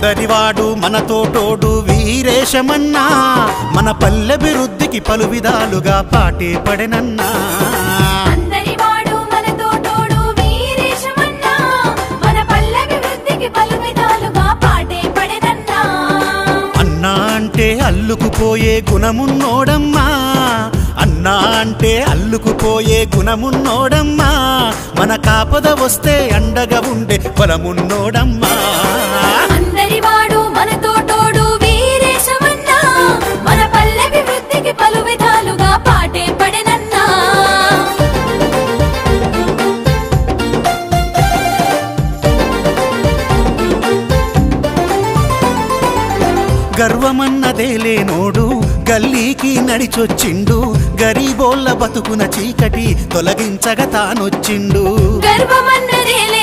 అందరివాడు మనతో తోడు వీరేశమన్నా మన పల్లెభివృద్ధికి పలు విధాలుగా పాటే పడెనన్నా అందరివాడు మనతో తోడు వీరేశమన్నా మన పల్లెభివృద్ధికి పలు విధాలుగా పాటే పడెనన్నా అన్నా అంటే అల్లుకుపోయే గుణమున్నోడమ్మా అన్నా అంటే అల్లుకుపోయే గుణమున్నోడమ్మా మన కాపద వస్తే అండగా ఉండే బలమున్నోడమ్మా అందరివాడు మనతో తోడు వీరేశమన్నా మన పల్లెభివృద్ధికి పలు విధాలుగా పాటే పడెనన్నా గర్వమన్నదే లేనోడు గల్లీకి నడిచొచ్చిండు గరీబోళ్ళ బతుకున చీకటి తొలగించగ తానొచ్చిండు గర్వమన్నదే